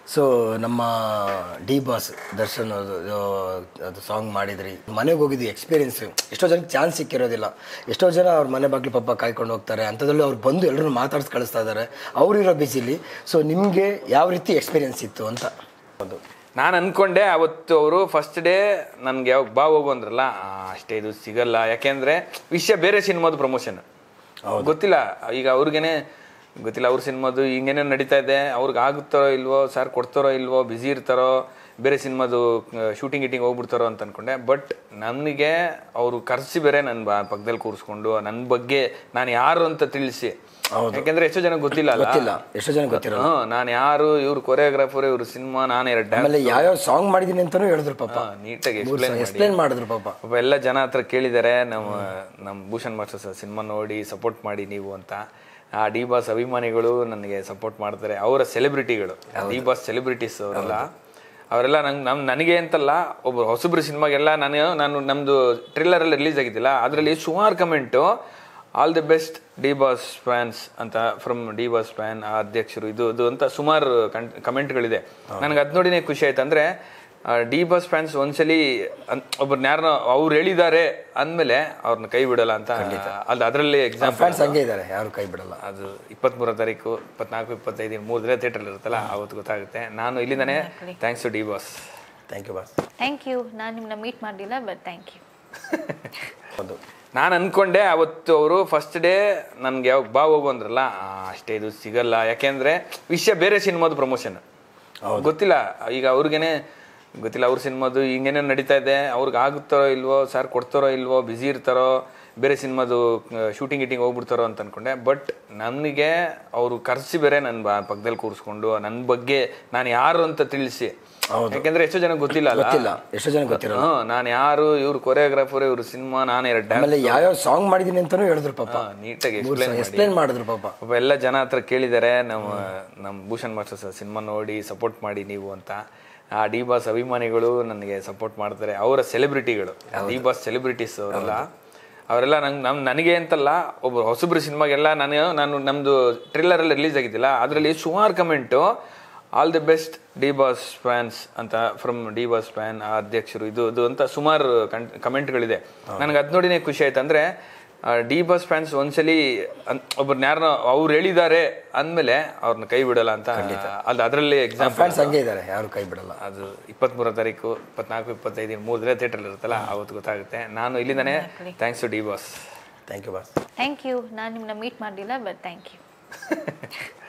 so ನಮ್ಮ D boss Darshan ಅದು ಅದು ಸಾಂಗ್ ಮಾಡಿದ್ರಿ ಮನೆಗೆ ಹೋಗಿದ್ದು ಎಕ್ಸ್ಪೀರಿಯನ್ಸ್ ಎಷ್ಟೋ ಜನಕ್ಕೆ ಚಾನ್ಸ್ ಸಿಕ್ಕಿರೋದಿಲ್ಲ ಎಷ್ಟೋ ಜನ ಅವ್ರ ಮನೆ ಬಾಗಿಲು ಪಾಪ ಕಾಯ್ಕೊಂಡು ಹೋಗ್ತಾರೆ ಅಂಥದ್ರಲ್ಲಿ ಅವ್ರು ಬಂದು ಎಲ್ಲರೂ ಮಾತಾಡ್ಸಿ ಕಳಿಸ್ತಾ ಇದ್ದಾರೆ ಅವರಿರೋ ಬಿಸಿಲಿ ಸೊ ನಿಮಗೆ ಯಾವ ರೀತಿ ಎಕ್ಸ್ಪೀರಿಯನ್ಸ್ ಇತ್ತು ಅಂತ ಹೌದು ನಾನು ಅನ್ಕೊಂಡೆ ಅವತ್ತು ಅವರು ಫಸ್ಟ್ ಡೇ ನನ್ಗೆ ಯಾವಾಗ ಬಾ ಹೋಗು ಅಂದ್ರಲ್ಲ ಆ, ಅಷ್ಟೇ ಇದು ಸಿಗಲ್ಲ ಯಾಕೆಂದ್ರೆ ವಿಷಯ ಬೇರೆ ಸಿನಿಮಾದು ಪ್ರಮೋಷನ್ ಗೊತ್ತಿಲ್ಲ ಈಗ ಅವ್ರಿಗೇನೆ ಗೊತ್ತಿಲ್ಲ ಅವ್ರ ಸಿನಿಮಾದು ಹಿಂಗೇನೋ ನಡೀತಾ ಇದೆ ಅವ್ರಿಗೆ ಆಗುತ್ತಾರೋ ಇಲ್ವೋ ಸರ್ ಕೊಡ್ತಾರೋ ಇಲ್ವೋ ಬ್ಯುಸಿ ಇರ್ತಾರೋ ಬೇರೆ ಸಿನಿಮಾದು ಶೂಟಿಂಗ್ ಗೀಟಿಂಗ್ ಹೋಗ್ಬಿಡ್ತಾರೋ ಅಂತ ಅನ್ಕೊಂಡೆ ಬಟ್ ನನಗೆ ಅವರು ಕರೆಸಿ ಬೇರೆ ನನ್ನ ಪಕ್ಕದಲ್ಲಿ ಕೂರಿಸ್ಕೊಂಡು ನನ್ನ ಬಗ್ಗೆ ನಾನು ಯಾರು ಅಂತ ತಿಳಿಸಿ ಯಾಕೆಂದ್ರೆ ಎಷ್ಟೋ ಜನ ಗೊತ್ತಿಲ್ಲ ಅಲ್ಲ ಗೊತ್ತಿಲ್ಲ ಎಷ್ಟೋ ಜನ ಗೊತ್ತಿರೋ ಹ್ಮ್ ನಾನು ಯಾರು ಇವ್ರು ಕೊರಿಯೋಗ್ರಾಫರ್ ಇವ್ರ ಸಿನಿಮಾ ನಾನು ಎರಡು ಡ್ಯಾನ್ಸ್ ಆಮೇಲೆ ಯಾವ್ಯಾವ ಸಾಂಗ್ ಮಾಡಿದ್ದೀನಿ ಅಂತಾನೂ ಹೇಳಿದ್ರು ಪಾಪ ನೀಟಾಗಿ ಮೂರ್ ಎಕ್ಸ್ಪ್ಲೈನ್ ಎಕ್ಸ್ಪ್ಲೇನ್ ಮಾಡಿದ್ರು ಪಾಪ ಪಾಪ ಎಲ್ಲ ಜನ ಹತ್ರ ಕೇಳಿದ್ದಾರೆ ನಮ್ಮ ನಮ್ಮ ಭೂಷಣ್ ಮಾಸ್ಟರ್ ಸರ್ ಸಿನಿಮಾ ನೋಡಿ ಸಪೋರ್ಟ್ ಮಾಡಿ ನೀವು ಅಂತ ಆ ಡಿ ಬಾಸ್ ಅಭಿಮಾನಿಗಳು ನನಗೆ ಸಪೋರ್ಟ್ ಮಾಡ್ತಾರೆ ಅವರ ಸೆಲೆಬ್ರಿಟಿಗಳು ಡಿ ಬಾಸ್ ಸೆಲೆಬ್ರಿಟೀಸ್ ಅವರೆಲ್ಲ ಅವರೆಲ್ಲ ನಂಗೆ ನಮ್ ನನಗೆ ಅಂತಲ್ಲ ಒಬ್ಬ ಹೊಸಬ್ರು ಸಿನಿಮಾಗೆಲ್ಲ ನಾನು ನಾನು ನಮ್ಮದು ಟ್ರಿಲ್ಲರಲ್ಲಿ ರಿಲೀಸ್ ಆಗಿದ್ದಿಲ್ಲ ಅದರಲ್ಲಿ ಸುಮಾರು comment all the best D boss fans ಅಂತ ಫ್ರಮ್ ಡಿ ಬಾಸ್ ಫ್ಯಾನ್ ಆ ಅಧ್ಯಕ್ಷರು ಇದು ಇದು ಅಂತ ಸುಮಾರು ಕಮೆಂಟ್ಗಳಿದೆ ನನಗೆ ಅದು ನೋಡಿನೇ ಖುಷಿ ಆಯ್ತು ಅಂದರೆ ಡಿ ಬಾಸ್ ಫ್ಯಾನ್ಸ್ ಒಂದ್ಸಲಿ ಒಬ್ಬರನ್ನ ಯಾರನ್ನ ಅವ್ರು ಹೇಳಿದ್ದಾರೆ ಅಂದಮೇಲೆ ಅವ್ರನ್ನ ಕೈ ಬಿಡಲ್ಲ ಅಂತ ಅದು ಅದರಲ್ಲಿ ಎಕ್ಸಾಂಪಲ್ ಫ್ಯಾನ್ಸ್ ಹಂಗೆ ಇದ್ದಾರೆ ಯಾರು ಕೈ ಬಿಡಲ್ಲ ಅದು ಇಪ್ಪತ್ಮೂರನೇ ತಾರೀಕು ಇಪ್ಪತ್ನಾಲ್ಕು ಇಪ್ಪತ್ತೈದು ಮೂರು ದಿನ ಥಿಯೇಟ್ರಲ್ಲಿ ಇರುತ್ತಲ್ಲ ಅವತ್ತು ಗೊತ್ತಾಗುತ್ತೆ ನಾನು ಇಲ್ಲಿಂದಾನೆ thanks to D boss thank you boss thank you ನಾನು ನಿಮ್ಮನ್ನ ಮೀಟ್ ಮಾಡಲಿಲ್ಲ ಬಟ್ ಥ್ಯಾಂಕ್ ಯು ಹೌದು ನಾನು ಅನ್ಕೊಂಡೆ ಅವತ್ತು ಅವರು ಫಸ್ಟ್ ಡೇ ನನ್ಗೆ ಯಾವಾಗ ಬಾ ಹೋಗು ಅಂದ್ರಲ್ಲ ಆ, ಅಷ್ಟೇ ಇದು ಸಿಗಲ್ಲ ಯಾಕೆಂದ್ರೆ ವಿಷಯ ಬೇರೆ ಸಿನಿಮಾದು ಪ್ರಮೋಷನ್ ಗೊತ್ತಿಲ್ಲ ಈಗ ಅವ್ರಿಗೇನೆ ಗೊತ್ತಿಲ್ಲ ಅವ್ರ ಸಿನಿಮಾದು ಹಿಂಗೇನೋ ನಡೀತಾ ಇದೆ ಅವ್ರಿಗೆ ಆಗುತ್ತಾರೋ ಇಲ್ವೋ ಸರ್ ಕೊಡ್ತಾರೋ ಇಲ್ವೋ ಬ್ಯುಸಿ ಇರ್ತಾರೋ ಬೇರೆ ಸಿನಿಮಾದು ಶೂಟಿಂಗ್ ಗೀಟಿಂಗ್ ಹೋಗ್ಬಿಡ್ತಾರೋ ಅಂತ ಅನ್ಕೊಂಡೆ ಬಟ್ ನನಗೆ ಅವರು ಕರೆಸಿ ಬೇರೆ ನನ್ನ ಪಕ್ಕದಲ್ಲಿ ಕೂರಿಸ್ಕೊಂಡು ನನ್ನ ಬಗ್ಗೆ ನಾನು ಯಾರು ಅಂತ ತಿಳಿಸಿ ಯಾಕೆಂದ್ರೆ ಎಷ್ಟೋ ಜನ ಗೊತ್ತಿಲ್ಲ ಅಲ್ಲ ಗೊತ್ತಿಲ್ಲ ಎಷ್ಟೋ ಜನ ಗೊತ್ತಿರೋ ಹ್ಮ್ ನಾನು ಯಾರು ಇವ್ರು ಕೊರಿಯೋಗ್ರಾಫರ್ ಇವ್ರ ಸಿನಿಮಾ ನಾನು ಎರಡು ಡ್ಯಾನ್ಸ್ ಆಮೇಲೆ ಯಾವ್ಯಾವ ಸಾಂಗ್ ಮಾಡಿದ್ದೀನಿ ಅಂತಾನೂ ಹೇಳಿದ್ರು ಪಾಪ ನೀಟಾಗಿ ಮೂರ್ ಎಕ್ಸ್ಪ್ಲೈನ್ ಎಕ್ಸ್ಪ್ಲೇನ್ ಮಾಡಿದ್ರು ಪಾಪ ಪಾಪ ಎಲ್ಲ ಜನ ಹತ್ರ ಕೇಳಿದ್ದಾರೆ ನಮ್ಮ ನಮ್ಮ ಭೂಷಣ್ ಮಾಸ್ಟರ್ ಸರ್ ಸಿನಿಮಾ ನೋಡಿ ಸಪೋರ್ಟ್ ಮಾಡಿ ನೀವು ಅಂತ ಆ ಡಿ ಬಾಸ್ ಅಭಿಮಾನಿಗಳು ನನಗೆ ಸಪೋರ್ಟ್ ಮಾಡ್ತಾರೆ ಅವರ ಸೆಲೆಬ್ರಿಟಿಗಳು ಡಿ ಬಾಸ್ ಸೆಲೆಬ್ರಿಟೀಸ್ ಅವರೆಲ್ಲ ಅವರೆಲ್ಲ ನಂಗೆ ನಮ್ ನನಗೆ ಅಂತಲ್ಲ ಒಬ್ಬ ಹೊಸಬ್ರು ಸಿನಿಮಾಗೆಲ್ಲ ನಾನು ನಾನು ನಮ್ಮದು ಟ್ರಿಲ್ಲರಲ್ಲಿ ರಿಲೀಸ್ ಆಗಿದ್ದಿಲ್ಲ ಅದರಲ್ಲಿ ಸುಮಾರು comment all the best D boss fans ಅಂತ ಫ್ರಮ್ ಡಿ ಬಾಸ್ ಫ್ಯಾನ್ ಆ ಅಧ್ಯಕ್ಷರು ಇದು ಇದು ಅಂತ ಸುಮಾರು ಕಮೆಂಟ್ಗಳಿದೆ ನನಗೆ ಅದು ನೋಡಿನೇ ಖುಷಿ ಆಯ್ತು ಅಂದರೆ ಡಿ ಬಾಸ್ ಫ್ಯಾನ್ಸ್ ಒಂದ್ಸಲಿ ಒಬ್ಬರನ್ನ ಯಾರನ್ನ ಅವ್ರು ಹೇಳಿದ್ದಾರೆ ಅಂದಮೇಲೆ ಅವ್ರನ್ನ ಕೈ ಬಿಡಲ್ಲ ಅಂತ ಅದು ಅದರಲ್ಲಿ ಎಕ್ಸಾಂಪಲ್ ಫ್ಯಾನ್ಸ್ ಹಂಗೆ ಇದ್ದಾರೆ ಯಾರು ಕೈ ಬಿಡಲ್ಲ ಅದು ಇಪ್ಪತ್ಮೂರನೇ ತಾರೀಕು ಇಪ್ಪತ್ನಾಲ್ಕು ಇಪ್ಪತ್ತೈದು ಮೂರು ದಿನ ಥಿಯೇಟ್ರಲ್ಲಿ ಇರುತ್ತಲ್ಲ ಅವತ್ತು ಗೊತ್ತಾಗುತ್ತೆ ನಾನು ಇಲ್ಲಿಂದಾನೆ thanks to D boss thank you boss thank you ನಾನು ನಿಮ್ಮನ್ನ ಮೀಟ್ ಮಾಡಲಿಲ್ಲ ಬಟ್ ಥ್ಯಾಂಕ್ ಯು